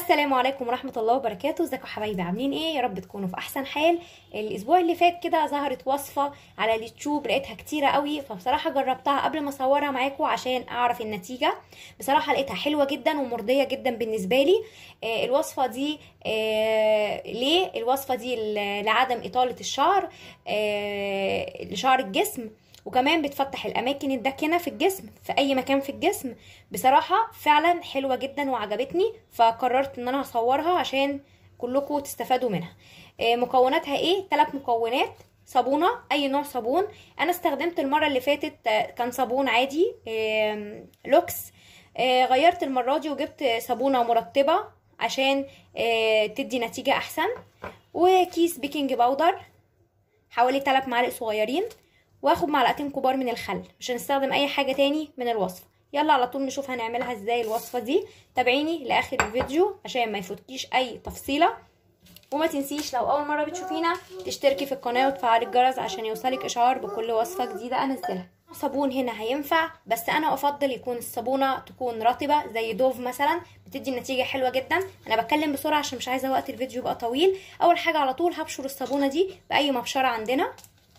السلام عليكم ورحمة الله وبركاته ازيكم حبايبي عاملين ايه يا رب تكونوا في احسن حال الاسبوع اللي فات كده ظهرت وصفة على اليوتيوب لقيتها كتيرة قوي فبصراحة جربتها قبل ما اصورها معاكم عشان اعرف النتيجة بصراحة لقيتها حلوة جدا ومرضية جدا بالنسبة لي آه الوصفة دي آه ليه الوصفة دي ل- لعدم اطالة الشعر آه لشعر الجسم وكمان بتفتح الاماكن الداكنه في الجسم في اي مكان في الجسم بصراحه فعلا حلوه جدا وعجبتني فقررت ان انا هصورها عشان كلكم تستفادوا منها آه، مكوناتها ايه ثلاث مكونات صابونه اي نوع صابون انا استخدمت المره اللي فاتت آه، كان صابون عادي آم، لوكس آه، غيرت المره دي وجبت صابونه مرطبه عشان آه، تدي نتيجه احسن وكيس بيكنج باودر حوالي 3 معالق صغيرين واخد معلقتين كبار من الخل مش هنستخدم اي حاجه تاني من الوصفه يلا على طول نشوف هنعملها ازاي الوصفه دي تابعيني لاخر الفيديو عشان ما يفوتكيش اي تفصيله وما تنسيش لو اول مره بتشوفينا تشتركي في القناه وتفعلي الجرس عشان يوصلك اشعار بكل وصفه جديده انزلها صابون هنا هينفع بس انا افضل يكون الصابونه تكون رطبه زي دوف مثلا بتدي نتيجه حلوه جدا انا بتكلم بسرعه عشان مش عايزه وقت الفيديو يبقى طويل اول حاجه على طول هبشر الصابونه دي باي مبشره عندنا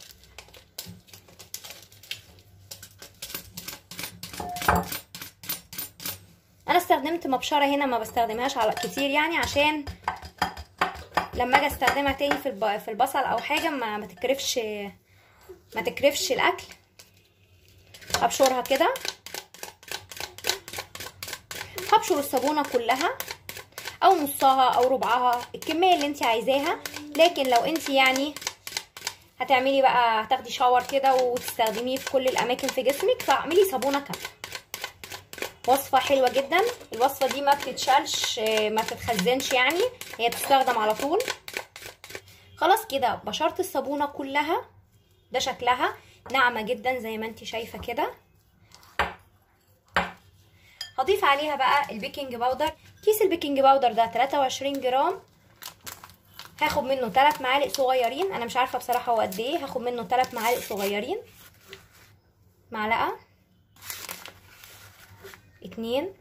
انا استخدمت مبشره هنا ما بستخدمهاش على كتير يعني عشان لما اجي استخدمها تاني في الب... في البصل او حاجه ما ما تكرفش ما تكرفش الاكل هبشرها كده هبشر الصابونه كلها او نصها او ربعها الكميه اللي انت عايزاها لكن لو انت يعني هتعملي بقى هتاخدي شاور كده وتستخدميه في كل الاماكن في جسمك فاعملي صابونه كامله وصفة حلوة جدا الوصفة دي ما بتتشالش ما بتتخزنش يعني هي بتستخدم على طول خلاص كده بشرت الصابونة كلها ده شكلها ناعمة جدا زي ما انت شايفة كده هضيف عليها بقى البيكنج باودر كيس البيكنج باودر ده 23 جرام هاخد منه 3 معالق صغيرين انا مش عارفة بصراحة هو قد ايه هاخد منه 3 معالق صغيرين معلقة اتنين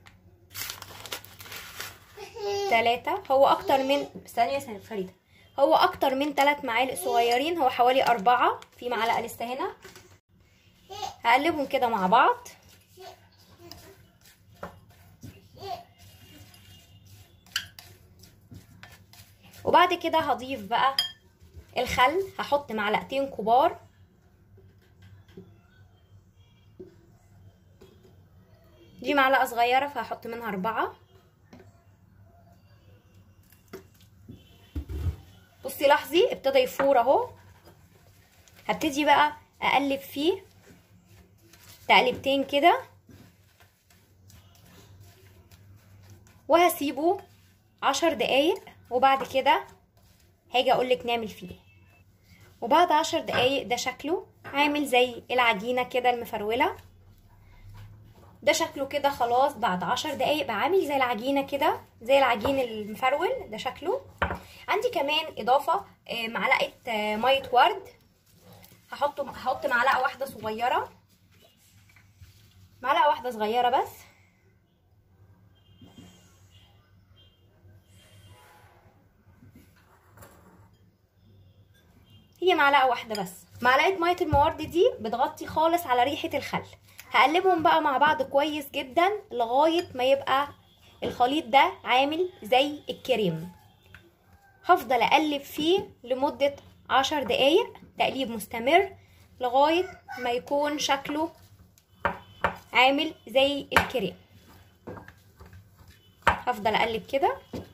تلاتة هو اكتر من ثانية ثانية فريدة هو اكتر من تلات معالق صغيرين هو حوالي اربعة في معلقة لسه هنا هقلبهم كده مع بعض وبعد كده هضيف بقى الخل هحط معلقتين كبار دي معلقة صغيرة فهحط منها أربعة بصي لاحظي ابتدى يفور اهو هبتدي بقى اقلب فيه تقلبتين كده وهسيبه عشر دقايق وبعد كده هاجي اقولك نعمل فيه وبعد عشر دقايق ده شكله عامل زي العجينة كده المفرولة ده شكله كده خلاص بعد عشر دقايق بقى عامل زي العجينه كده زي العجين المفرول ده شكله عندي كمان اضافه معلقه ميه ورد هحط هحط معلقه واحده صغيره معلقه واحده صغيره بس هي معلقه واحده بس معلقه ميه المورد دي بتغطي خالص على ريحه الخل هقلبهم بقى مع بعض كويس جدا لغاية ما يبقى الخليط ده عامل زي الكريم هفضل اقلب فيه لمدة عشر دقايق تقليب مستمر لغاية ما يكون شكله عامل زي الكريم هفضل اقلب كده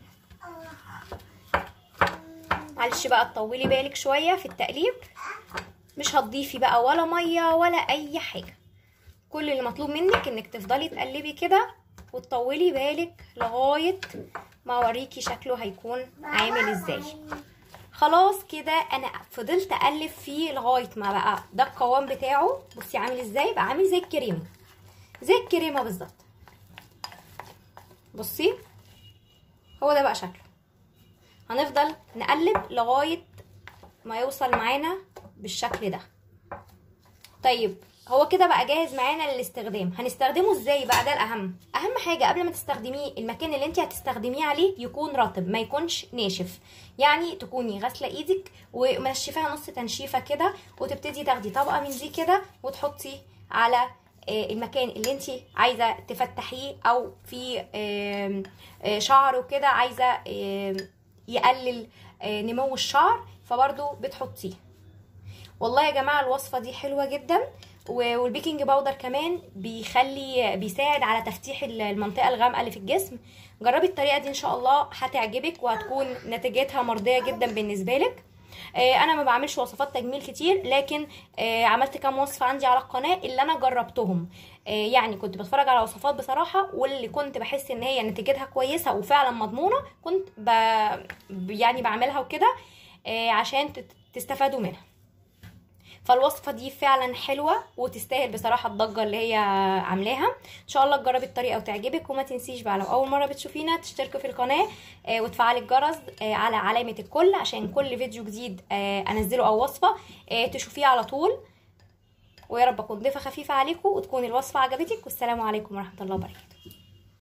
معلش بقى تطولي بالك شوية في التقليب مش هتضيفي بقى ولا مية ولا اي حاجة كل اللي مطلوب منك انك تفضلي تقلبي كده وتطولي بالك لغايه ما اوريكي شكله هيكون عامل ازاي خلاص كده انا فضلت اقلب فيه لغايه ما بقى ده القوام بتاعه بصي عامل ازاي بقى عامل زي الكريمه زي الكريمه بالظبط بصي هو ده بقى شكله هنفضل نقلب لغايه ما يوصل معانا بالشكل ده طيب هو كده بقى جاهز معانا للاستخدام هنستخدمه ازاي بقى ده الاهم اهم حاجه قبل ما تستخدميه المكان اللي انت هتستخدميه عليه يكون رطب ما يكونش ناشف يعني تكوني غاسله ايدك ومنشفاها نص تنشيفه كده وتبتدي تاخدي طبقه من دي كده وتحطي على آه، المكان اللي انت عايزه تفتحيه او في آم، آه، شعر وكده عايزه آم، يقلل آه، نمو الشعر فبرضو بتحطيه والله يا جماعه الوصفه دي حلوه جدا و- والبيكنج باودر كمان بيخلي بيساعد على تفتيح ال- المنطقه الغامقه اللي في الجسم جربي الطريقه دي ان شاء الله هتعجبك وهتكون نتيجتها مرضيه جدا بالنسبه لك آه، انا ما بعملش وصفات تجميل كتير لكن آه، عملت كام وصفه عندي على القناه اللي انا جربتهم آه، يعني كنت بتفرج على وصفات بصراحه واللي كنت بحس ان هي نتيجتها كويسه وفعلا مضمونه كنت ب... يعني بعملها وكده آه، عشان تت- تستفادوا منها فالوصفه دي فعلا حلوه وتستاهل بصراحه الضجه اللي هي عاملاها ان شاء الله تجربي الطريقه وتعجبك وما تنسيش بقى لو اول مره بتشوفينا تشتركوا في القناه آه، وتفعلي الجرس آه، على علامه الكل عشان كل فيديو جديد آه، انزله او وصفه آه، تشوفيه على طول ويا رب اكون ضيفه خفيفه عليكم وتكون الوصفه عجبتك والسلام عليكم ورحمه الله وبركاته